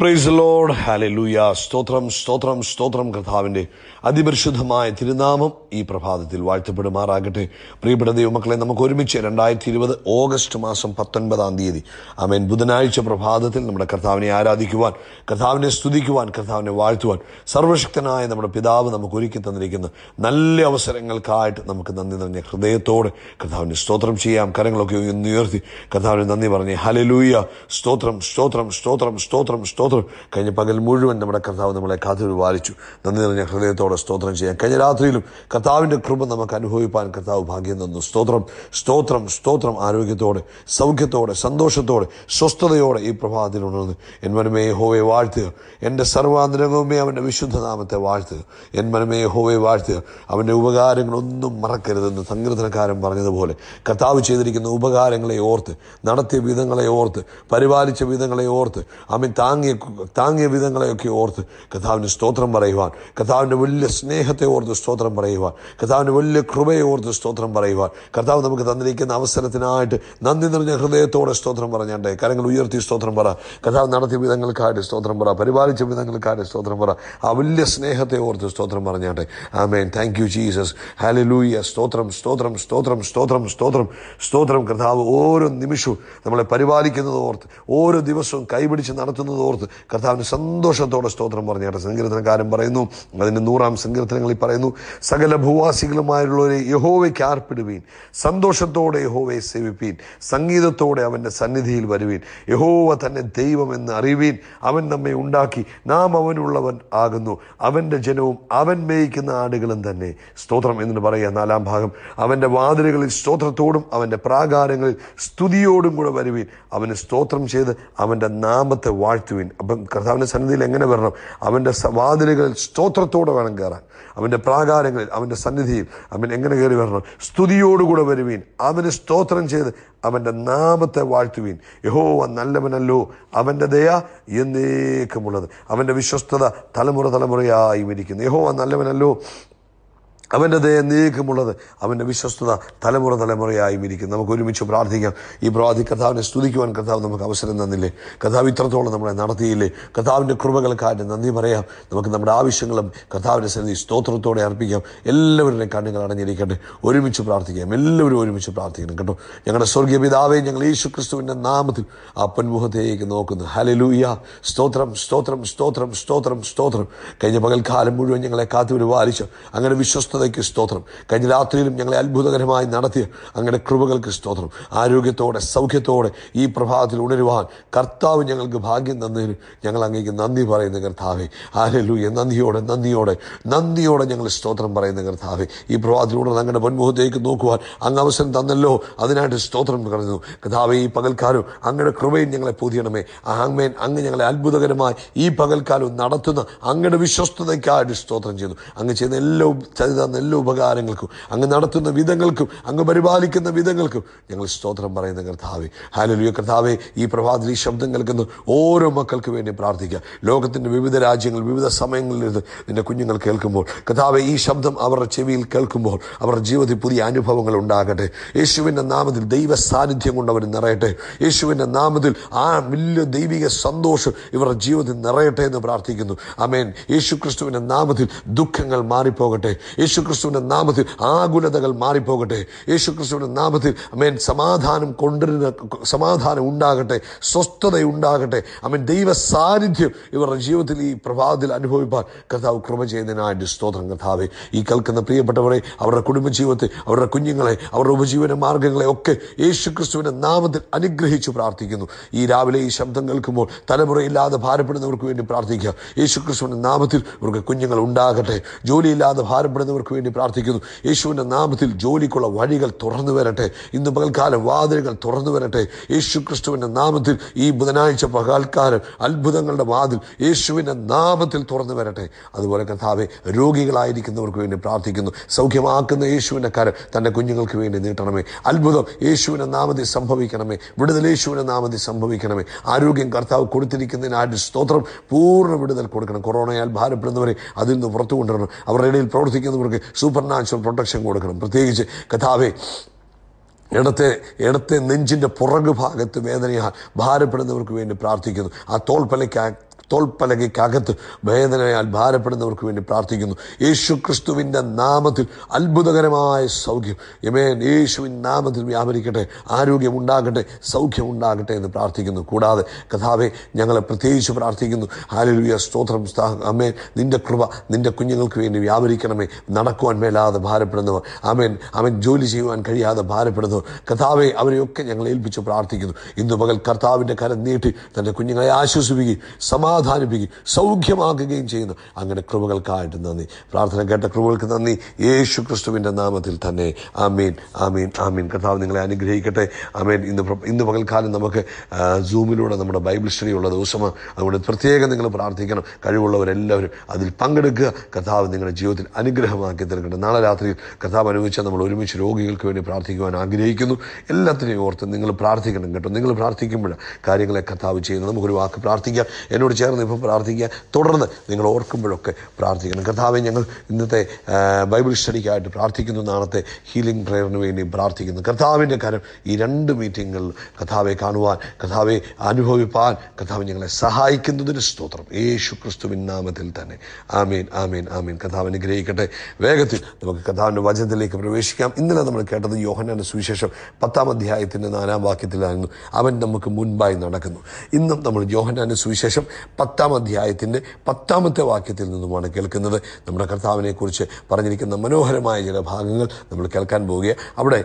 price load hallelujah സ്തോത്രം സ്തോത്രം സ്തോത്രം കർത്താവിന്റെ അതിപരിശുദ്ധമായ തിരുനാമം ഈ പ്രഭാതത്തിൽ വാഴ്ത്തപ്പെടുമാറാകട്ടെ പ്രിയപ്പെട്ട ദൈവമക്കളെ നമുക്ക് ഒരുമിച്ച് രണ്ടായിരത്തി ഇരുപത് ഓഗസ്റ്റ് മാസം പത്തൊൻപതാം തീയതി അമേൻ ബുധനാഴ്ച പ്രഭാതത്തിൽ നമ്മുടെ കർത്താവിനെ ആരാധിക്കുവാൻ കർത്താവിനെ സ്തുതിക്കുവാൻ കർത്താവിനെ വാഴ്ത്തുവാൻ സർവശക്തനായ നമ്മുടെ പിതാവ് നമുക്ക് ഒരുക്കി തന്നിരിക്കുന്ന നല്ല അവസരങ്ങൾക്കായിട്ട് നമുക്ക് നന്ദി നിറഞ്ഞ ഹൃദയത്തോടെ കർത്താവിന് സ്തോത്രം ചെയ്യാം കരങ്ങളൊക്കെ ഒന്ന് ഉയർത്തി കർത്താവിന് നന്ദി പറഞ്ഞ് ഹലലൂയ സ്തോത്രം സ്തോത്രം സ്തോത്രം സ്തോത്രം സ്തോത്രം കഴിഞ്ഞ പകൽ മുഴുവൻ നമ്മുടെ കർത്താവ് നമ്മളെ കാത്തു വാലിച്ചു നന്ദി നിറഞ്ഞ ഹൃദയത്തോടെ സ്തോത്രം ചെയ്യാം കഴിഞ്ഞ രാത്രിയിലും കർത്താവിന്റെ കൃപ നമുക്ക് അനുഭവിപ്പാൻ കർത്താവ് ഭാഗ്യം തന്നു സ്തോത്രം സ്തോത്രം സ്തോത്രം ആരോഗ്യത്തോടെ സൗഖ്യത്തോടെ സന്തോഷത്തോടെ സ്വസ്ഥതയോടെ ഈ പ്രഭാതത്തിൽ ഉണർന്ന് എൻ മനമേ ഹോവെ വാഴ്ത്തുക എൻ്റെ സർവാന്തരംഗവുമേ അവൻ്റെ വിശുദ്ധ നാമത്തെ വാഴ്ത്തുക എൻ മനമേ ഹോവെ വാഴ്ത്തുക അവൻ്റെ ഉപകാരങ്ങളൊന്നും മറക്കരുതെന്ന് സങ്കീർത്തനക്കാരൻ പറഞ്ഞതുപോലെ കർത്താവ് ചെയ്തിരിക്കുന്ന ഉപകാരങ്ങളെ ഓർത്ത് നടത്തിയ വിധങ്ങളെ ഓർത്ത് പരിപാലിച്ച വിധങ്ങളെ ഓർത്ത് അവൻ താങ്ങിയ താങ്ങിയ വിധങ്ങളെയൊക്കെ ഓർത്ത് കർത്താവിന് സ്തോത്രം പറയുവാൻ കർത്താവിൻ്റെ വലിയ സ്നേഹത്തെ ഓർത്ത് സ്തോത്രം പറയുവാൻ കർത്താവിൻ്റെ വലിയ കൃപയെ ഓർത്ത് സ്തോത്രം പറയുവാൻ കർത്താവ് നമുക്ക് തന്നിരിക്കുന്ന അവസരത്തിനായിട്ട് നന്ദി നിറഞ്ഞ ഹൃദയത്തോടെ സ്തോത്രം പറഞ്ഞാട്ടെ കരങ്ങൾ ഉയർത്തി സ്തോത്രം പറ കർത്താവ് നടത്തിയ വിധങ്ങൾക്കായിട്ട് സ്തോത്രം പറ പരിപാലിച്ച വിധങ്ങൾക്കായിട്ട് സ്തോത്രം പറ ആ വലിയ സ്നേഹത്തെ ഓർത്ത് സ്തോത്രം പറഞ്ഞാട്ടെ ആമേൻ താങ്ക് യു ജീസസ് ഹാലലൂയ സ്തോത്രം സ്തോത്രം സ്തോത്രം സ്തോത്രം സ്തോത്രം സ്തോത്രം കർത്താവ് ഓരോ നിമിഷവും നമ്മളെ പരിപാലിക്കുന്നത് ഓർത്ത് ഓരോ ദിവസവും കൈപിടിച്ച് നടത്തുന്നത് ഓർത്ത് കർത്താവിന് സന്തോഷത്തോടെ സ്തോത്രം പറഞ്ഞാട്ടെ സങ്കീർത്തനക്കാരൻ പറയുന്നു അതിന്റെ നൂറാം സങ്കീർത്തനങ്ങളിൽ പറയുന്നു സകല ഭൂവാസികളുമായുള്ളവരെ യഹോവയ്ക്ക് ആർപ്പിടുവീൻ സന്തോഷത്തോടെ യഹോവയെ സേവിപ്പീൻ സംഗീതത്തോടെ അവന്റെ സന്നിധിയിൽ വരുവീൻ യഹോവ തന്നെ ദൈവമെന്ന് അറിവീൻ അവൻ നമ്മെ ഉണ്ടാക്കി നാം അവനുള്ളവൻ ആകുന്നു അവന്റെ ജനവും അവൻ മേയിക്കുന്ന ആടുകളും തന്നെ സ്തോത്രം എന്ന് പറയുക നാലാം ഭാഗം അവന്റെ വാതിലുകളിൽ സ്തോത്രത്തോടും അവന്റെ പ്രാകാരങ്ങളിൽ സ്തുതിയോടും കൂടെ വരുവീൻ അവന് സ്തോത്രം ചെയ്ത് അവന്റെ നാമത്തെ വാഴ്ത്തുവീൻ അപ്പം കർത്താവിന്റെ സന്നിധിയിൽ എങ്ങനെ വരണം അവന്റെ സ- വാതിലുകളിൽ സ്തോത്രത്തോടെ വേണം കയറാൻ അവന്റെ പ്രാകാരങ്ങളിൽ അവന്റെ സന്നിധിയിൽ അവൻ എങ്ങനെ കയറി വരണം സ്തുതിയോടുകൂടെ വരുവീൻ അവന് സ്തോത്രം ചെയ്ത് അവന്റെ നാമത്തെ വാഴ്ത്തുവീൻ യഹോവ നല്ലവനല്ലോ അവന്റെ ദയ എന്നേക്കുമുള്ളത് അവന്റെ വിശ്വസ്തത തലമുറ തലമുറയായി ഇരിക്കുന്നു യഹോവ നല്ലവനല്ലോ അവൻ്റെ ദയ നീക്കമുള്ളത് അവൻ്റെ വിശ്വസ്തത തലമുറ തലമുറയായും ഇരിക്കും നമുക്ക് ഒരുമിച്ച് പ്രാർത്ഥിക്കാം ഈ പ്രവാദി കർത്താവിനെ സ്തുതിക്കുവാൻ കർത്താവ് നമുക്ക് അവസരം തന്നില്ലേ കർത്താവ് ഇത്രത്തോളം നമ്മളെ നടത്തിയില്ലേ കർത്താവിൻ്റെ കൃപകൾക്കായിട്ട് നന്ദി പറയാം നമുക്ക് നമ്മുടെ ആവശ്യങ്ങളും കർത്താവിൻ്റെ സന്നിധി സ്തോത്രത്തോടെ അർപ്പിക്കാം എല്ലാവരുടെയും കണ്ണുകൾ അടഞ്ഞിരിക്കട്ടെ ഒരുമിച്ച് പ്രാർത്ഥിക്കാം എല്ലാവരും ഒരുമിച്ച് പ്രാർത്ഥിക്കണം കേട്ടോ ഞങ്ങളുടെ സ്വർഗീയ പിതാവെ ഞങ്ങൾ യേശു ക്രിസ്തുവിൻ്റെ നാമത്തിൽ ആ പൊന്മുഖത്തേക്ക് നോക്കുന്നു ഹലലൂയ സ്തോത്രം സ്തോത്രം സ്തോത്രം സ്തോത്രം സ്തോത്രം കഴിഞ്ഞ പകൽക്കാലം മുഴുവൻ ഞങ്ങളെ കാത്തു പരിപാലിച്ചു അങ്ങനെ വിശ്വസ്തതയ്ക്ക് സ്തോത്രം കഴിഞ്ഞ രാത്രിയിലും ഞങ്ങളെ അത്ഭുതകരമായി നടത്തിയ അങ്ങനെ കൃപകൾക്ക് സ്തോത്രം ആരോഗ്യത്തോടെ സൗഖ്യത്തോടെ ഈ പ്രഭാതത്തിൽ ഉണരുവാൻ കർത്താവ് ഞങ്ങൾക്ക് ഭാഗ്യം തന്നതിന് ഞങ്ങൾ അങ്ങേക്ക് നന്ദി പറയുന്ന കർത്താവെ ആരലൂയ നന്ദിയോടെ നന്ദിയോടെ നന്ദിയോടെ ഞങ്ങൾ സ്തോത്രം പറയുന്ന കർത്താവെ ഈ പ്രഭാതത്തിലൂടെ ഞങ്ങളുടെ പൊന്മുഖത്തേക്ക് നോക്കുവാൻ അങ്ങ് അവസരം തന്നല്ലോ അതിനായിട്ട് സ്തോത്രം പറഞ്ഞു കർത്താവെ ഈ പകൽക്കാലം അങ്ങയുടെ കൃപയും ഞങ്ങളെ പുതിയണമേ ആങ്മേൻ അങ്ങ് ഞങ്ങളെ അത്ഭുതകരമായി ഈ പകൽക്കാലം നടത്തുന്ന അങ്ങയുടെ വിശ്വസ്തതയ്ക്കായിട്ട് സ്തോത്രം ചെയ്തു അങ്ങ് ചെയ്യുന്ന എല്ലാ ഉപ- ചെയ്തു തന്ന എല്ലാ ഉപകാരങ്ങൾക്കും അങ്ങ് നടത്തുന്ന വിധങ്ങൾക്കും അങ്ങ് പരിപാലിക്കുന്ന വിധങ്ങൾക്കും ഞങ്ങൾ സ്തോത്രം പറയുന്ന കർത്താവെ ഹാലലുയ കർത്താവെ ഈ പ്രഭാതത്തിൽ ഈ ശബ്ദം കേൾക്കുന്ന ഓരോ മക്കൾക്ക് വേണ്ടി പ്രാർത്ഥിക്കുക ലോകത്തിന്റെ വിവിധ രാജ്യങ്ങൾ വിവിധ സമയങ്ങളിൽ ഇരുന്ന് നിന്റെ കുഞ്ഞുങ്ങൾ കേൾക്കുമ്പോൾ കർത്താവെ ഈ ശബ്ദം അവരുടെ ചെവിയിൽ കേൾക്കുമ്പോൾ അവരുടെ ജീവിതത്തിൽ പുതിയ അനുഭവങ്ങൾ ഉണ്ടാകട്ടെ യേശുവിന്റെ നാമത്തിൽ ദൈവ സാന്നിധ്യം കൊണ്ട് അവർ നിറയട്ടെ യേശുവിന്റെ നാമത്തിൽ ആ വലിയ ദൈവിക സന്തോഷം ഇവരുടെ ജീവിതത്തിൽ നിറയട്ടെ എന്ന് പ്രാർത്ഥിക്കുന്നു അമേൻ യേശു ക്രിസ്തുവിന്റെ നാമത്തിൽ ദുഃഖങ്ങൾ മാറിപ്പോകട്ടെ യേശു ക്രിസ്തുവിന്റെ നാമത്തിൽ ആകുലതകൾ മാറിപ്പോകട്ടെ യേശു ക്രിസ്തുവിന്റെ നാമത്തിൽ അമേൻ സമാധാനം കൊണ്ടുവരുന്ന സമാധാനം ഉണ്ടാകട്ടെ സ്വസ്ഥത ഉണ്ടാകട്ടെ അമേൻ ദൈവ സാന്നിധ്യം ഇവരുടെ ജീവിതത്തിൽ ഈ പ്രഭാതത്തിൽ അനുഭവിപ്പാൻ കർത്താവ് കൃപ ചെയ്യുന്നതിനായിട്ട് സ്തോത്രം കർത്താവെ ഈ കേൾക്കുന്ന പ്രിയപ്പെട്ടവരെ അവരുടെ കുടുംബജീവിതത്തെ അവരുടെ കുഞ്ഞുങ്ങളെ അവരുടെ ഉപജീവന മാർഗങ്ങളെ ഒക്കെ യേശു ക്രിസ്തുവിന്റെ നാമത്തിൽ അനുഗ്രഹിച്ചു പ്രാർത്ഥിക്കുന്നു ഈ രാവിലെ ഈ ശബ്ദം കേൾക്കുമ്പോൾ തലമുറയില്ലാതെ ഭാരപ്പെടുന്നവർക്ക് വേണ്ടി പ്രാർത്ഥിക്കുക യേശു ക്രിസ്തുവിന്റെ നാമത്തിൽ ഇവർക്ക് കുഞ്ഞുങ്ങൾ ഉണ്ടാകട്ടെ ജോലിയില്ലാതെ ഭാരപ്പെടുന്നവർക്ക് വേണ്ടി പ്രാർത്ഥിക്കുന്നു യേശുവിന്റെ നാമത്തിൽ ജോലിക്കുള്ള വഴികൾ തുറന്നു വരട്ടെ ഇന്ന് പകൽക്കാലം വാതിലുകൾ തുറന്നു വരട്ടെ യേശു ക്രിസ്തുവിന്റെ നാമത്തിൽ ഈ ബുധനാഴ്ച പകൽക്കാലം അത്ഭുതങ്ങളുടെ വാതിൽ യേശുവിന്റെ നാമത്തിൽ തുറന്നു വരട്ടെ അതുപോലെ കർത്താവെ രോഗികളായിരിക്കുന്നവർക്ക് വേണ്ടി പ്രാർത്ഥിക്കുന്നു സൗഖ്യമാക്കുന്ന യേശുവിന്റെ കരം തന്റെ കുഞ്ഞുങ്ങൾക്ക് വേണ്ടി നീട്ടണമേ അത്ഭുതം യേശുവിന്റെ നാമത്തിൽ സംഭവിക്കണമേ വിടുതൽ യേശുവിന്റെ നാമത്തിൽ സംഭവിക്കണമേ ആരോഗ്യം കർത്താവ് കൊടുത്തിരിക്കുന്നതിനായിട്ട് സ്തോത്രം പൂർണ്ണ വിടുതൽ കൊടുക്കണം കൊറോണയാൽ ഭാരപ്പെടുന്നവരെ അതിൽ നിന്ന് പുറത്തു കൊണ്ടുവരണം അവരുടെ ഇടയിൽ പ്രവർത്തിക്കുന്നവർക്ക് സൂപ്പർ നാച്ചുറൽ പ്രൊട്ടക്ഷൻ കൊടുക്കണം പ്രത്യേകിച്ച് കഥാവെ ഇടത്തെ ഇടത്തെ നെഞ്ചിന്റെ പുറകു ഭാഗത്ത് വേദനയാൽ ഭാരപ്പെടുന്നവർക്ക് വേണ്ടി പ്രാർത്ഥിക്കുന്നു ആ തോൾപ്പലയ്ക്ക് തോൾപ്പലകയ്ക്കകത്ത് വേദനയാൽ ഭാരപ്പെടുന്നവർക്ക് വേണ്ടി പ്രാർത്ഥിക്കുന്നു യേശു ക്രിസ്തുവിൻ്റെ നാമത്തിൽ അത്ഭുതകരമായ സൗഖ്യം യമേൻ യേശുവിൻ നാമത്തിൽ വ്യാപരിക്കട്ടെ ആരോഗ്യം ഉണ്ടാകട്ടെ സൗഖ്യം ഉണ്ടാകട്ടെ എന്ന് പ്രാർത്ഥിക്കുന്നു കൂടാതെ കഥാവെ ഞങ്ങളെ പ്രത്യേകിച്ച് പ്രാർത്ഥിക്കുന്നു ഹാലലുയ സ്തോത്രം സ്ഥാ- അമേൻ നിന്റെ കൃപ നിന്റെ കുഞ്ഞുങ്ങൾക്ക് വേണ്ടി വ്യാപരിക്കണമേ നടക്കുവാൻ മേലാതെ ഭാരപ്പെടുന്നവർ അമേൻ അവൻ ജോലി ചെയ്യുവാൻ കഴിയാതെ ഭാരപ്പെടുന്നവർ കഥാവെ അവരെയൊക്കെ ഞങ്ങൾ ഏൽപ്പിച്ച് പ്രാർത്ഥിക്കുന്നു ഇന്ന് പകൽ കർത്താവിൻ്റെ കരം നീട്ടി തൻ്റെ കുഞ്ഞുങ്ങളെ ആശ്വസിപ്പിക്കുകയും സമാധാനിപ്പിക്കുകയും സൗഖ്യമാക്കുകയും ചെയ്യുന്നു അങ്ങനെ കൃപകൾക്കായിട്ട് നന്ദി പ്രാർത്ഥന കേട്ട കൃപകൾക്ക് നന്ദി യേശു ക്രിസ്തുവിൻ്റെ നാമത്തിൽ തന്നെ ആമീൻ ആമീൻ ആമീൻ കർത്താവ് നിങ്ങളെ അനുഗ്രഹിക്കട്ടെ ആമേൻ ഇന്ന് പ്ര- ഇന്ന് പകൽക്കാലം നമുക്ക് ആ, സൂമിലൂടെ നമ്മുടെ ബൈബിൾ സ്റ്റഡി ഉള്ള ദിവസമാണ് അതുകൊണ്ട് പ്രത്യേകം നിങ്ങൾ പ്രാർത്ഥിക്കണം കഴിവുള്ളവരെല്ലാവരും അതിൽ പങ്കെടുക്കുക കർത്താവ് നിങ്ങളുടെ ജീവിതത്തിൽ അനുഗ്രഹമാക്കി തീർക്കട്ടെ നാളെ രാത്രിയിൽ കർത്താവ് അനുഭവിച്ചാൽ നമ്മൾ ഒരുമിച്ച് രോഗികൾക്ക് വേണ്ടി പ്രാർത്ഥിക്കുവാൻ ആഗ്രഹിക്കുന്നു എല്ലാത്തിനെയും ഓർത്ത് നിങ്ങൾ പ്രാർത്ഥിക്കണം കേട്ടോ നിങ്ങൾ പ്രാർത്ഥിക്കുമ്പോൾ കാര്യങ്ങളെ കർത്താവ് ചെയ്യുന്നത് നമുക്കൊരു വാക്ക് പ്രാർത്ഥിക്കാം എന്നോട് ചേർന്ന് ഇപ്പോൾ പ്രാർത്ഥിക്കുക തുടർന്ന് നിങ്ങൾ ഓർക്കുമ്പോഴൊക്കെ പ്രാർത്ഥിക്കണം കർത്താവെ ഞങ്ങൾ ഇന്നത്തെ ആ, ബൈബിൾ സ്റ്റഡിക്കായിട്ട് പ്രാർത്ഥിക്കുന്നു നാളത്തെ ഹീലിംഗ് പ്രയറിന് വേണ്ടി പ്രാർത്ഥിക്കുന്നു കർത്താവിൻ്റെ കരം ഈ രണ്ട് മീറ്റിങ്ങുകളിൽ കർത്താവെ കാണുവാൻ കർത്താവെ അനുഭവിപ്പാൻ കർത്താവ് ഞങ്ങളെ സഹായിക്കുന്നതിന് സ്തോത്രം യേശു ക്രിസ്തുവിൻ നാമത്തിൽ തന്നെ ആമീൻ ആമീൻ ആമീൻ കർത്താവ് അനുഗ്രഹിക്കട്ടെ വേഗത്തിൽ നമുക്ക് കർത്താവിൻ്റെ വചനത്തിലേക്ക് പ്രവേശിക്കാം ഇന്നലെ നമ്മൾ കേട്ടത് യോഹനാന്റെ സുവിശേഷം പത്താം അധ്യായത്തിൻ്റെ നാലാം വാക്യത്തിലായിരുന്നു അവൻ നമുക്ക് മുൻപായി നടക്കുന്നു ഇന്നും നമ്മൾ യോഹനാന്റെ സുവിശേഷം പത്താം അധ്യായത്തിൻ്റെ പത്താമത്തെ വാക്യത്തിൽ നിന്നുമാണ് കേൾക്കുന്നത് നമ്മുടെ കർത്താവിനെ കുറിച്ച് പറഞ്ഞിരിക്കുന്ന മനോഹരമായ ചില ഭാഗങ്ങൾ നമ്മൾ കേൾക്കാൻ പോവുക അവിടെ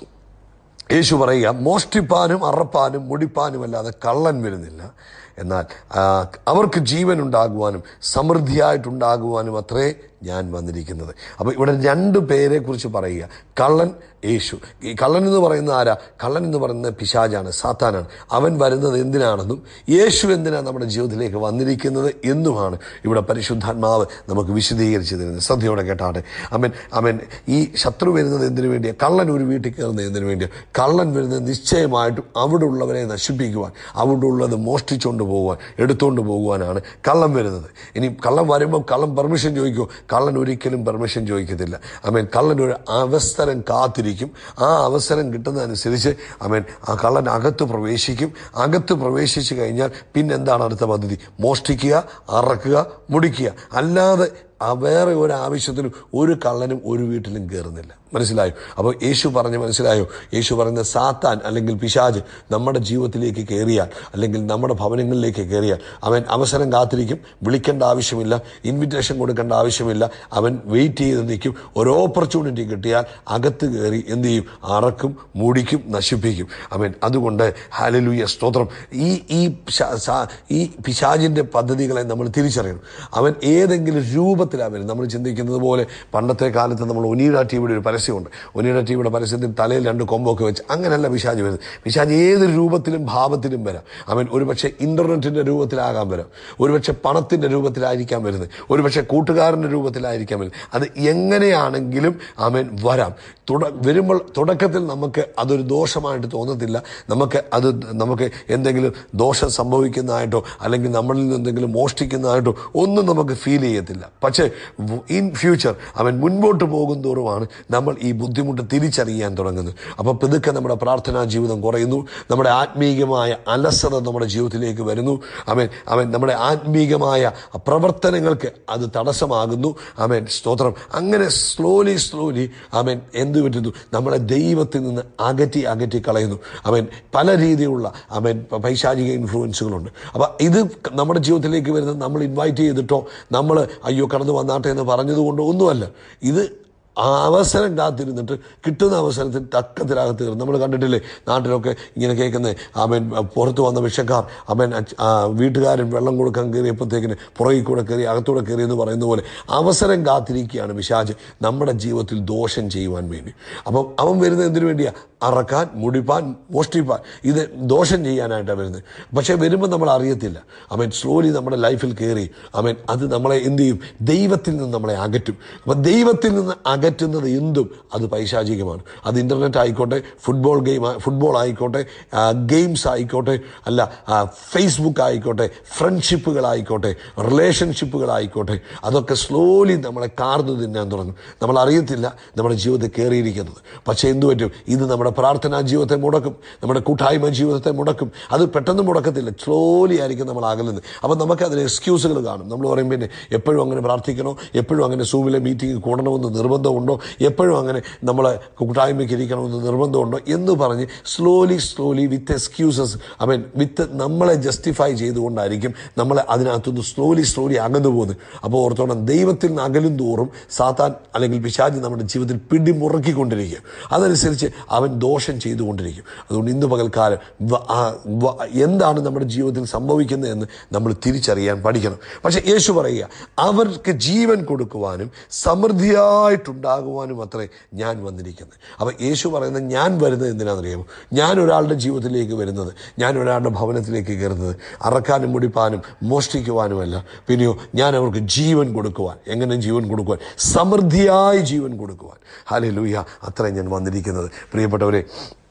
യേശു പറയുക മോഷ്ടിപ്പാനും അറപ്പാനും മുടിപ്പാനും അല്ലാതെ കള്ളൻ വരുന്നില്ല എന്നാൽ ആ, അവർക്ക് ജീവൻ ഉണ്ടാകുവാനും സമൃദ്ധിയായിട്ടുണ്ടാകുവാനും അത്രേ ഞാൻ വന്നിരിക്കുന്നത് അപ്പോൾ ഇവിടെ രണ്ട് പേരെ കുറിച്ച് പറയുക കള്ളൻ യേശു ഈ കള്ളൻ എന്ന് പറയുന്ന ആരാ കള്ളൻ എന്ന് പറയുന്നത് പിശാജാണ് സാത്താനാണ് അവൻ വരുന്നത് എന്തിനാണെന്നും യേശു എന്തിനാണ് നമ്മുടെ ജീവിതത്തിലേക്ക് വന്നിരിക്കുന്നത് എന്നുമാണ് ഇവിടെ പരിശുദ്ധാത്മാവ് നമുക്ക് വിശദീകരിച്ചു തരുന്നത് ശ്രദ്ധയോടെ കേട്ടാട്ടെ അവൻ അവൻ ഈ ശത്രു വരുന്നത് എന്തിനു വേണ്ടിയാണ് കള്ളൻ ഒരു വീട്ടിൽ കയറുന്നത് എന്തിനു വേണ്ടിയാണ് കള്ളൻ വരുന്നത് നിശ്ചയമായിട്ടും അവിടെ ഉള്ളവരെ നശിപ്പിക്കുവാൻ അവിടെ ഉള്ളത് മോഷ്ടിച്ചുകൊണ്ട് പോകുവാൻ എടുത്തുകൊണ്ട് പോകുവാനാണ് കള്ളം വരുന്നത് ഇനി കള്ളം വരുമ്പോൾ കള്ളം പെർമിഷൻ ചോദിക്കുമോ കള്ളൻ ഒരിക്കലും പെർമിഷൻ ചോദിക്കത്തില്ല അമേൻ കള്ളൻ ഒരു അവസരം കാത്തിരിക്കും ആ അവസരം കിട്ടുന്നതനുസരിച്ച് അമേൻ ആ കള്ളൻ അകത്ത് പ്രവേശിക്കും അകത്ത് പ്രവേശിച്ചു കഴിഞ്ഞാൽ പിന്നെന്താണ് അടുത്ത പദ്ധതി മോഷ്ടിക്കുക അറക്കുക മുടിക്കുക അല്ലാതെ ആ വേറെ ഒരു ആവശ്യത്തിനും ഒരു കള്ളനും ഒരു വീട്ടിലും കയറുന്നില്ല മനസ്സിലായോ അപ്പോൾ യേശു പറഞ്ഞ് മനസ്സിലായോ യേശു പറയുന്ന സാത്താൻ അല്ലെങ്കിൽ പിശാജ് നമ്മുടെ ജീവിതത്തിലേക്ക് കയറിയാൽ അല്ലെങ്കിൽ നമ്മുടെ ഭവനങ്ങളിലേക്ക് കയറിയാൽ അവൻ അവസരം കാത്തിരിക്കും വിളിക്കേണ്ട ആവശ്യമില്ല ഇൻവിറ്റേഷൻ കൊടുക്കേണ്ട ആവശ്യമില്ല അവൻ വെയിറ്റ് ചെയ്ത് നിൽക്കും ഒരു ഓപ്പർച്യൂണിറ്റി കിട്ടിയാൽ അകത്ത് കയറി എന്ത് ചെയ്യും അറക്കും മൂടിക്കും നശിപ്പിക്കും അവൻ അതുകൊണ്ട് ഹാലലൂയ സ്തോത്രം ഈ ഈ പിശാ- സാ- ഈ പിശാജിന്റെ പദ്ധതികളെ നമ്മൾ തിരിച്ചറിയണം അവൻ ഏതെങ്കിലും രൂപത്തിലാണ് വരുന്നത് നമ്മൾ ചിന്തിക്കുന്നത് പോലെ പണ്ടത്തെ കാലത്ത് നമ്മൾ ഒനീഡ ടിവിയുടെ ഒരു പരസ്യമുണ്ട് ഒനീഡ ടിവിയുടെ പരസ്യത്തിൽ തലയിൽ രണ്ട് കൊമ്പൊക്കെ വെച്ച് അങ്ങനെയല്ല പിശാജ് വരുന്നത് പിശാജ് ഏത് രൂപത്തിലും ഭാവത്തിലും വരാം അവൻ ഒരുപക്ഷെ ഇന്റർനെറ്റിന്റെ രൂപത്തിലാകാൻ വരാം ഒരുപക്ഷെ പണത്തിന്റെ രൂപത്തിലായിരിക്കാൻ വരുന്നത് ഒരുപക്ഷെ കൂട്ടുകാരന്റെ രൂപത്തിലായിരിക്കാൻ വരുന്നത് അത് എങ്ങനെയാണെങ്കിലും അവൻ വരാം തുട വരുമ്പോൾ തുടക്കത്തിൽ നമുക്ക് അതൊരു ദോഷമായിട്ട് തോന്നത്തില്ല നമുക്ക് അത് നമുക്ക് എന്തെങ്കിലും ദോഷം സംഭവിക്കുന്നതായിട്ടോ അല്ലെങ്കിൽ നമ്മളിൽ നിന്ന് എന്തെങ്കിലും മോഷ്ടിക്കുന്നതായിട്ടോ ഒന്നും നമുക്ക് ഫീൽ ചെയ്യത്തില്ല പക്ഷേ ഇൻ ഫ്യൂച്ചർ അവൻ മുൻപോട്ട് പോകും തോറുമാണ് നമ്മൾ ഈ ബുദ്ധിമുട്ട് തിരിച്ചറിയാൻ തുടങ്ങുന്നത് അപ്പോൾ പതുക്കെ നമ്മുടെ പ്രാർത്ഥനാ ജീവിതം കുറയുന്നു നമ്മുടെ ആത്മീയമായ അലസത നമ്മുടെ ജീവിതത്തിലേക്ക് വരുന്നു അവൻ അവൻ നമ്മുടെ ആത്മീയമായ പ്രവർത്തനങ്ങൾക്ക് അത് തടസ്സമാകുന്നു അവൻ സ്തോത്രം അങ്ങനെ സ്ലോലി സ്ലോലി അവൻ എന്ത് പറ്റുന്നു നമ്മളെ ദൈവത്തിൽ നിന്ന് അകറ്റി അകറ്റി കളയുന്നു അവൻ പല രീതിയിലുള്ള അവൻ പൈശാചിക ഇൻഫ്ലുവൻസുകളുണ്ട് അപ്പം ഇത് നമ്മുടെ ജീവിതത്തിലേക്ക് വരുന്നത് നമ്മൾ ഇൻവൈറ്റ് ചെയ്തിട്ടോ നമ്മൾ അയ്യോ കടന്നു വന്നാട്ടെ എന്ന് പറഞ്ഞതുകൊണ്ടോ ഒന്നുമല്ല ഇത് ആ അവസരം കാത്തിരുന്നിട്ട് കിട്ടുന്ന അവസരത്തിൽ തക്കത്തിലകത്ത് കയറും നമ്മൾ കണ്ടിട്ടില്ലേ നാട്ടിലൊക്കെ ഇങ്ങനെ കേൾക്കുന്നത് അവൻ പുറത്ത് വന്ന വിഷക്കാർ അവൻ അച്ഛ- ആ വീട്ടുകാരൻ വെള്ളം കൊടുക്കാൻ കയറിയപ്പോഴത്തേക്കിന് പുറകിൽ കൂടെ കയറി അകത്തൂടെ കയറി എന്ന് പറയുന്ന പോലെ അവസരം കാത്തിരിക്കുകയാണ് പിശാജ് നമ്മുടെ ജീവിതത്തിൽ ദോഷം ചെയ്യുവാൻ വേണ്ടി അപ്പം അവൻ വരുന്നത് എന്തിനു വേണ്ടിയാ അറക്കാൻ മുടിപ്പാൻ മോഷ്ടിപ്പാൻ ഇത് ദോഷം ചെയ്യാനായിട്ടാണ് വരുന്നത് പക്ഷേ വരുമ്പോൾ നമ്മൾ അറിയത്തില്ല അവൻ സ്ലോലി നമ്മുടെ ലൈഫിൽ കയറി അവൻ അത് നമ്മളെ എന്ത് ചെയ്യും ദൈവത്തിൽ നിന്ന് നമ്മളെ അകറ്റും അപ്പം ദൈവത്തിൽ നിന്ന് അകറ്റുന്നത് എന്തും അത് പൈശാചികമാണ് അത് ഇൻ്റർനെറ്റ് ആയിക്കോട്ടെ ഫുട്ബോൾ ഗെയിം ഫുട്ബോൾ ആയിക്കോട്ടെ ഗെയിംസ് ആയിക്കോട്ടെ അല്ല ഫേസ്ബുക്ക് ആയിക്കോട്ടെ ഫ്രണ്ട്ഷിപ്പുകളായിക്കോട്ടെ റിലേഷൻഷിപ്പുകളായിക്കോട്ടെ അതൊക്കെ സ്ലോലി നമ്മളെ കാർന്നു തിന്നാൻ തുടങ്ങും നമ്മൾ അറിയത്തില്ല നമ്മുടെ ജീവിതത്തിൽ കയറിയിരിക്കുന്നത് പക്ഷേ എന്തു പറ്റും ഇത് നമ്മുടെ പ്രാർത്ഥനാ ജീവിതത്തെ മുടക്കും നമ്മുടെ കൂട്ടായ്മ ജീവിതത്തെ മുടക്കും അത് പെട്ടെന്ന് മുടക്കത്തില്ല സ്ലോലി ആയിരിക്കും നമ്മൾ അകലുന്നത് അപ്പം നമുക്ക് അതിന് എക്സ്ക്യൂസുകൾ കാണും നമ്മൾ പറയും പിന്നെ എപ്പോഴും അങ്ങനെ പ്രാർത്ഥിക്കണോ എപ്പോഴും അങ്ങനെ സൂമിലെ മീറ്റിംഗ് കൂടണമെന്ന് നിർബന്ധമുണ്ടോ എപ്പോഴും അങ്ങനെ നമ്മളെ കൂട്ടായ്മയ്ക്ക് ഇരിക്കണമെന്ന് നിർബന്ധമുണ്ടോ എന്ന് പറഞ്ഞ് slowly slowly with excuses I mean with നമ്മളെ ജസ്റ്റിഫൈ ചെയ്തുകൊണ്ടായിരിക്കും നമ്മളെ അതിനകത്തുനിന്ന് സ്ലോലി സ്ലോലി അകന്നു പോകുന്നത് അപ്പോൾ ഓർത്തോണം ദൈവത്തിൽ നിന്ന് അകലും തോറും സാത്താൻ അല്ലെങ്കിൽ പിശാജ് നമ്മുടെ ജീവിതത്തിൽ പിടിമുറുക്കിക്കൊണ്ടിരിക്കും അതനുസരിച്ച് അവൻ ദോഷം ചെയ്തുകൊണ്ടിരിക്കും അതുകൊണ്ട് ഇന്ന് പകൽക്കാലം വ- ആ വ- എന്താണ് നമ്മുടെ ജീവിതത്തിൽ സംഭവിക്കുന്നതെന്ന് നമ്മൾ തിരിച്ചറിയാൻ പഠിക്കണം പക്ഷെ യേശു പറയുക അവർക്ക് ജീവൻ കൊടുക്കുവാനും സമൃദ്ധിയായിട്ടുണ്ടാകുവാനും അത്രേ ഞാൻ വന്നിരിക്കുന്നത് അപ്പം യേശു പറയുന്നത് ഞാൻ വരുന്നത് എന്തിനാണെന്നറിയാമോ ഞാൻ ഒരാളുടെ ജീവിതത്തിലേക്ക് വരുന്നത് ഞാൻ ഒരാളുടെ ഭവനത്തിലേക്ക് കയറുന്നത് അറക്കാനും മുടിപ്പാനും മോഷ്ടിക്കുവാനുമല്ല പിന്നെയോ ഞാൻ അവർക്ക് ജീവൻ കൊടുക്കുവാൻ എങ്ങനെ ജീവൻ കൊടുക്കുവാൻ സമൃദ്ധിയായി ജീവൻ കൊടുക്കുവാൻ ഹാലേ ലൂയ അത്രയും ഞാൻ വന്നിരിക്കുന്നത് പ്രിയപ്പെട്ടവരെ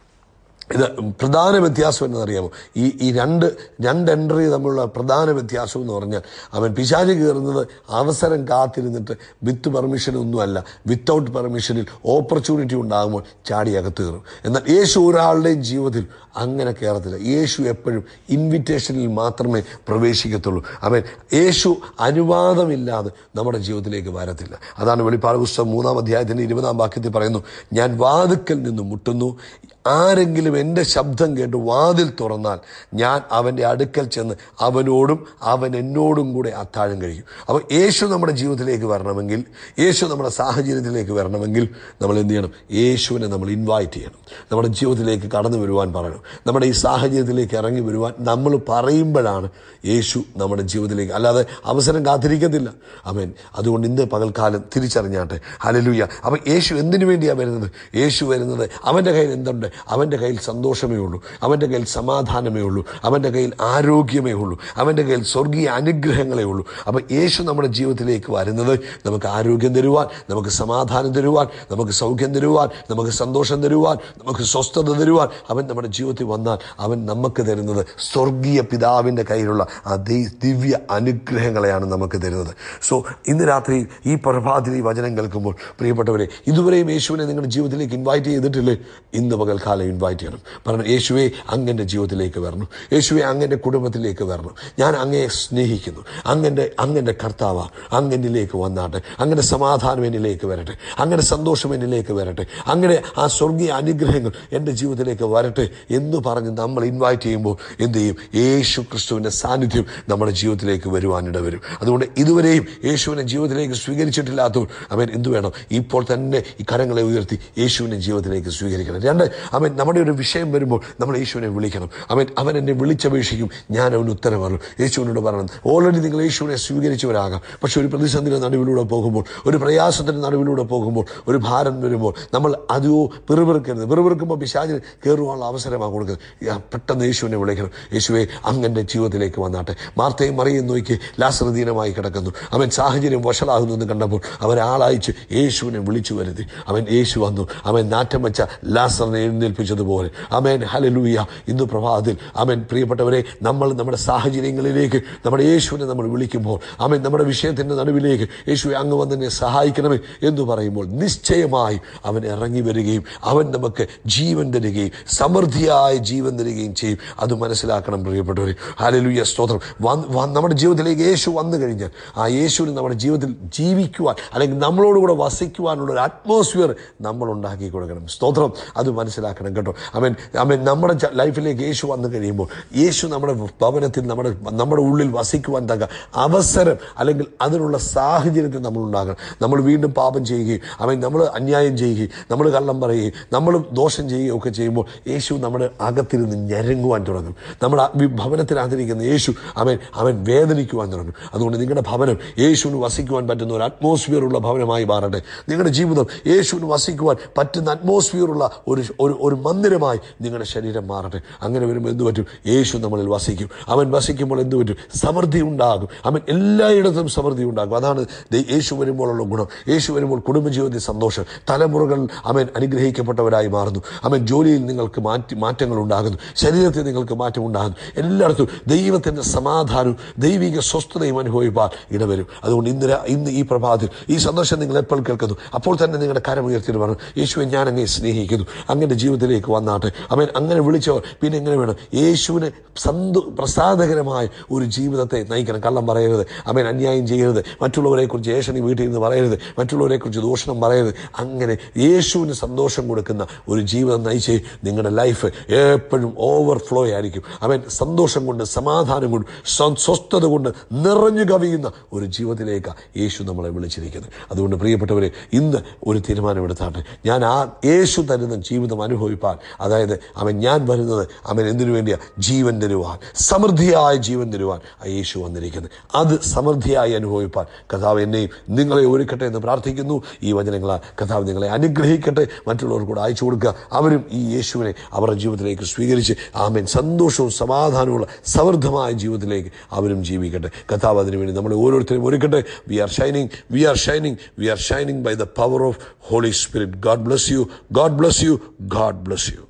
ഇത് പ്രധാന വ്യത്യാസം എന്നറിയാമോ ഈ ഈ രണ്ട് രണ്ട് എൻട്രി തമ്മിലുള്ള പ്രധാന വ്യത്യാസം എന്ന് പറഞ്ഞാൽ അവൻ പിശാചി കയറുന്നത് അവസരം കാത്തിരുന്നിട്ട് വിത്ത് പെർമിഷനൊന്നുമല്ല വിത്തൗട്ട് പെർമിഷനിൽ ഓപ്പർച്യൂണിറ്റി ഉണ്ടാകുമ്പോൾ ചാടി അകത്ത് കയറും എന്നാൽ യേശു ഒരാളുടെയും ജീവിതത്തിൽ അങ്ങനെ കയറത്തില്ല യേശു എപ്പോഴും ഇൻവിറ്റേഷനിൽ മാത്രമേ പ്രവേശിക്കത്തുള്ളൂ അവൻ യേശു അനുവാദമില്ലാതെ നമ്മുടെ ജീവിതത്തിലേക്ക് വരത്തില്ല അതാണ് വെളിപ്പാട് പുസ്തകം മൂന്നാം അധ്യായത്തിന്റെ ഇരുപതാം വാക്യത്തിൽ പറയുന്നു ഞാൻ വാതുക്കൽ നിന്ന് മുട്ടുന്നു ആരെങ്കിലും എൻ്റെ ശബ്ദം കേട്ട് വാതിൽ തുറന്നാൽ ഞാൻ അവൻ്റെ അടുക്കൽ ചെന്ന് അവനോടും അവൻ എന്നോടും കൂടെ അത്താഴം കഴിക്കും അപ്പോൾ യേശു നമ്മുടെ ജീവിതത്തിലേക്ക് വരണമെങ്കിൽ യേശു നമ്മുടെ സാഹചര്യത്തിലേക്ക് വരണമെങ്കിൽ നമ്മൾ എന്ത് ചെയ്യണം യേശുവിനെ നമ്മൾ ഇൻവൈറ്റ് ചെയ്യണം നമ്മുടെ ജീവിതത്തിലേക്ക് കടന്നു വരുവാൻ പറയണം നമ്മുടെ ഈ സാഹചര്യത്തിലേക്ക് ഇറങ്ങി വരുവാൻ നമ്മൾ പറയുമ്പോഴാണ് യേശു നമ്മുടെ ജീവിതത്തിലേക്ക് അല്ലാതെ അവസരം കാത്തിരിക്കത്തില്ല അവൻ അതുകൊണ്ട് ഇന്ന് പകൽക്കാലം തിരിച്ചറിഞ്ഞാട്ടെ ഹലലുയ്യ അപ്പം യേശു എന്തിനു വേണ്ടിയാണ് വരുന്നത് യേശു വരുന്നത് അവൻ്റെ കയ്യിൽ എന്തുണ്ട് അവൻ്റെ കയ്യിൽ സന്തോഷമേ ഉള്ളൂ അവൻ്റെ കയ്യിൽ സമാധാനമേ ഉള്ളൂ അവൻ്റെ കയ്യിൽ ആരോഗ്യമേ ഉള്ളൂ അവൻ്റെ കയ്യിൽ സ്വർഗീയ അനുഗ്രഹങ്ങളേ ഉള്ളൂ അപ്പം യേശു നമ്മുടെ ജീവിതത്തിലേക്ക് വരുന്നത് നമുക്ക് ആരോഗ്യം തരുവാൻ നമുക്ക് സമാധാനം തരുവാൻ നമുക്ക് സൗഖ്യം തരുവാൻ നമുക്ക് സന്തോഷം തരുവാൻ നമുക്ക് സ്വസ്ഥത തരുവാൻ അവൻ നമ്മുടെ ജീവിതത്തിൽ വന്നാൽ അവൻ നമുക്ക് തരുന്നത് സ്വർഗീയ പിതാവിൻ്റെ കയ്യിലുള്ള ആ ദൈ- ദിവ്യ അനുഗ്രഹങ്ങളെയാണ് നമുക്ക് തരുന്നത് സോ ഇന്ന് രാത്രി ഈ പ്രഭാതത്തിൽ ഈ വചനം കേൾക്കുമ്പോൾ പ്രിയപ്പെട്ടവരെ ഇതുവരെയും യേശുവിനെ നിങ്ങളുടെ ജീവിതത്തിലേക്ക് ഇൻവൈറ്റ് ചെയ്തിട്ടില്ലേ ഇന്ന് പകൽക്കാലം ഇൻവൈറ്റ് ചെയ്യണം പറഞ്ഞു യേശുവെ അങ്ങൻ്റെ ജീവിതത്തിലേക്ക് വരണം യേശുവെ അങ്ങൻ്റെ കുടുംബത്തിലേക്ക് വരണം ഞാൻ അങ്ങയെ സ്നേഹിക്കുന്നു അങ്ങൻ്റെ അങ്ങൻ്റെ കർത്താവ അങ്ങനിലേക്ക് വന്നാട്ടെ അങ്ങനെ സമാധാനം എന്നിലേക്ക് വരട്ടെ അങ്ങനെ സന്തോഷം എന്നിലേക്ക് വരട്ടെ അങ്ങനെ ആ സ്വർഗീയ അനുഗ്രഹങ്ങൾ എൻ്റെ ജീവിതത്തിലേക്ക് വരട്ടെ എന്ന് പറഞ്ഞ് നമ്മൾ ഇൻവൈറ്റ് ചെയ്യുമ്പോൾ എന്ത് ചെയ്യും യേശു ക്രിസ്തുവിൻ്റെ സാന്നിധ്യം നമ്മുടെ ജീവിതത്തിലേക്ക് വരുവാനിട വരും അതുകൊണ്ട് ഇതുവരെയും യേശുവിനെ ജീവിതത്തിലേക്ക് സ്വീകരിച്ചിട്ടില്ലാത്തവർ അവൻ എന്ത് വേണം ഇപ്പോൾ തന്നെ ഈ കരങ്ങളെ ഉയർത്തി യേശുവിനെ ജീവിതത്തിലേക്ക് സ്വീകരിക്കണം രണ്ട് അവൻ നമ്മുടെ ഒരു വിഷയം വരുമ്പോൾ നമ്മൾ യേശുവിനെ വിളിക്കണം അവൻ അവൻ എന്നെ വിളിച്ചപേക്ഷിക്കും ഞാൻ അവന് ഉത്തരം പറഞ്ഞു യേശുവിനോട് പറയണം ഓൾറെഡി നിങ്ങൾ യേശുവിനെ സ്വീകരിച്ചവരാകാം പക്ഷെ ഒരു പ്രതിസന്ധിയുടെ നടുവിലൂടെ പോകുമ്പോൾ ഒരു പ്രയാസത്തിൻ്റെ നടുവിലൂടെ പോകുമ്പോൾ ഒരു ഭാരം വരുമ്പോൾ നമ്മൾ അതോ പിറുപിറുക്കരുത് പിറുപിറുക്കുമ്പോൾ പിശാചിന് കയറുവാനുള്ള അവസരമാണ് കൊടുക്കുന്നത് യാ, പെട്ടെന്ന് യേശുവിനെ വിളിക്കണം യേശുവെ അങ്ങൻ്റെ ജീവിതത്തിലേക്ക് വന്നാട്ടെ മാർത്തയും മറിയും നോക്കി ലാശ്രദീനമായി കിടക്കുന്നു അവൻ സാഹചര്യം വഷളാകുന്നു എന്ന് കണ്ടപ്പോൾ അവൻ ആളയച്ച് യേശുവിനെ വിളിച്ചു വരുത്തി അവൻ യേശു വന്നു അവൻ നാറ്റം വെച്ച ലാസറിനെ എഴുന്നേൽപ്പിച്ചതുപോലെ അവൻ ഹലലൂയ ഇന്ന് പ്രഭാതത്തിൽ അവൻ പ്രിയപ്പെട്ടവരെ നമ്മൾ നമ്മുടെ സാഹചര്യങ്ങളിലേക്ക് നമ്മുടെ യേശുവിനെ നമ്മൾ വിളിക്കുമ്പോൾ അവൻ നമ്മുടെ വിഷയത്തിൻ്റെ നടുവിലേക്ക് യേശുവെ അങ്ങ് വന്ന് എന്നെ സഹായിക്കണമേ എന്ന് പറയുമ്പോൾ നിശ്ചയമായി അവൻ ഇറങ്ങി വരികയും അവൻ നമുക്ക് ജീവൻ തരികയും സമൃദ്ധിയായ ജീവൻ തരികയും ചെയ്യും അത് മനസ്സിലാക്കണം പ്രിയപ്പെട്ടവർ ഹലലുയ സ്തോത്രം വന്ന് വന്ന് നമ്മുടെ ജീവിതത്തിലേക്ക് യേശു വന്നു കഴിഞ്ഞാൽ ആ യേശുവിന് നമ്മുടെ ജീവിതത്തിൽ ജീവിക്കുവാൻ അല്ലെങ്കിൽ നമ്മളോടുകൂടെ വസിക്കുവാനുള്ള ഒരു അറ്റ്മോസ്ഫിയർ നമ്മൾ ഉണ്ടാക്കി കൊടുക്കണം സ്തോത്രം അത് മനസ്സിലാക്കണം കേട്ടോ അവൻ അവൻ നമ്മുടെ ജ- ലൈഫിലേക്ക് യേശു വന്നു കഴിയുമ്പോൾ യേശു നമ്മുടെ ഭവനത്തിൽ നമ്മുടെ നമ്മുടെ ഉള്ളിൽ വസിക്കുവാൻ തക്ക അവസരം അല്ലെങ്കിൽ അതിനുള്ള സാഹചര്യത്തിൽ നമ്മൾ ഉണ്ടാകണം നമ്മൾ വീണ്ടും പാപം ചെയ്യുകയും അവൻ നമ്മൾ അന്യായം ചെയ്യുകയും നമ്മൾ കള്ളം പറയുകയും നമ്മൾ ദോഷം ചെയ്യുകയും ഒക്കെ ചെയ്യുമ്പോൾ യേശു നമ്മുടെ അകത്തിരുന്ന് ഞരങ്ങുവാൻ തുടങ്ങും നമ്മുടെ ആ വി- ഭവനത്തിനകത്തിരിക്കുന്ന യേശു അവൻ അവൻ വേദനിക്കുവാൻ തുടങ്ങും അതുകൊണ്ട് നിങ്ങളുടെ ഭവനം യേശുവിന് വസിക്കുവാൻ പറ്റുന്ന ഒരു അറ്റ്മോസ്ഫിയർ ഉള്ള ഭവനമായി മാറട്ടെ നിങ്ങളുടെ ജീവിതം യേശുവിന് വസിക്കുവാൻ പറ്റുന്ന അറ്റ്മോസ്ഫിയർ ഉള്ള ഒരു ഒരു ഒരു മന്ദിരമായി നിങ്ങളുടെ ശരീരം മാറട്ടെ അങ്ങനെ വരുമ്പോൾ എന്ത് പറ്റും യേശു നമ്മളിൽ വസിക്കും അവൻ വസിക്കുമ്പോൾ എന്ത് പറ്റും സമൃദ്ധി ഉണ്ടാകും അവൻ എല്ലായിടത്തും സമൃദ്ധി ഉണ്ടാകും അതാണ് ദൈ- യേശു വരുമ്പോഴുള്ള ഗുണം യേശു വരുമ്പോൾ കുടുംബജീവിതത്തിൽ സന്തോഷം തലമുറകൾ അവൻ അനുഗ്രഹിക്കപ്പെട്ടവരായി മാറുന്നു അവൻ ജോലിയിൽ നിങ്ങൾക്ക് മാറ്റി മാറ്റങ്ങൾ ഉണ്ടാകുന്നു ശരീരത്തിൽ നിങ്ങൾക്ക് മാറ്റം ഉണ്ടാകുന്നു എല്ലായിടത്തും ദൈവത്തിൻ്റെ സമാധാനവും ദൈവിക സ്വസ്ഥതയും അനുഭവിപ്പാൻ ഇടവരും അതുകൊണ്ട് ഇന്ന് രാ- ഇന്ന് ഈ പ്രഭാതത്തിൽ ഈ സന്തോഷം നിങ്ങൾ എപ്പോൾ കേൾക്കുന്നു അപ്പോൾ തന്നെ നിങ്ങളുടെ കരം ഉയർത്തിയിട്ട് പറഞ്ഞു യേശുവെ ഞാൻ അങ്ങേ സ്നേഹിക്കുന്നു അങ്ങയുടെ ജീവിതത്തിലേക്ക് വന്നാട്ടെ അവൻ അങ്ങനെ വിളിച്ചവർ പിന്നെ എങ്ങനെ വേണം യേശുവിനെ സന്തോ പ്രസാദകരമായ ഒരു ജീവിതത്തെ നയിക്കണം കള്ളം പറയരുത് അവൻ അന്യായം ചെയ്യരുത് മറ്റുള്ളവരെ കുറിച്ച് ഏഷണി വീട്ടിൽ നിന്ന് പറയരുത് മറ്റുള്ളവരെ കുറിച്ച് ദൂഷണം പറയരുത് അങ്ങനെ യേശുവിന് സന്തോഷം കൊടുക്കുന്ന ഒരു ജീവിതം നയിച്ച് നിങ്ങളുടെ ലൈഫ് എപ്പോഴും ഓവർഫ്ലോ ആയിരിക്കും അവൻ സന്തോഷം കൊണ്ട് സമാധാനം കൊണ്ട് സ്വ- സ്വസ്ഥത കൊണ്ട് നിറഞ്ഞു കവിയുന്ന ഒരു ജീവിതത്തിലേക്ക് യേശു നമ്മളെ വിളിച്ചിരിക്കുന്നത് അതുകൊണ്ട് പ്രിയപ്പെട്ടവരെ ഇന്ന് ഒരു തീരുമാനമെടുത്താട്ടെ ഞാൻ ആ യേശു തരുന്ന ജീവിതം അനുഭവിപ്പാൻ അതായത് അവൻ ഞാൻ വരുന്നത് അവൻ എന്തിനു വേണ്ടിയാ ജീവൻ തരുവാൻ സമൃദ്ധിയായ ജീവൻ തരുവാൻ ആ യേശു വന്നിരിക്കുന്നത് അത് സമൃദ്ധിയായി അനുഭവിപ്പാൻ കഥാവ് എന്നെയും നിങ്ങളെ ഒരുക്കട്ടെ എന്ന് പ്രാർത്ഥിക്കുന്നു ഈ വചനങ്ങളാൽ കഥാവ് നിങ്ങളെ അനുഗ്രഹിക്കട്ടെ മറ്റുള്ളവർ കൂടെ അയച്ചു കൊടുക്കുക അവരും ഈ യേശുവിനെ അവരുടെ ജീവിതത്തിലേക്ക് സ്വീകരിച്ച് ആമേൻ സന്തോഷവും സമാധാനവുമുള്ള സമൃദ്ധമായ ജീവിതത്തിലേക്ക് അവരും ജീവിക്കട്ടെ കഥാവ് അതിനുവേണ്ടി നമ്മളെ ഓരോരുത്തരും ഒരുക്കട്ടെ we are shining we are shining we are shining by the power of holy spirit God bless you God bless you God bless U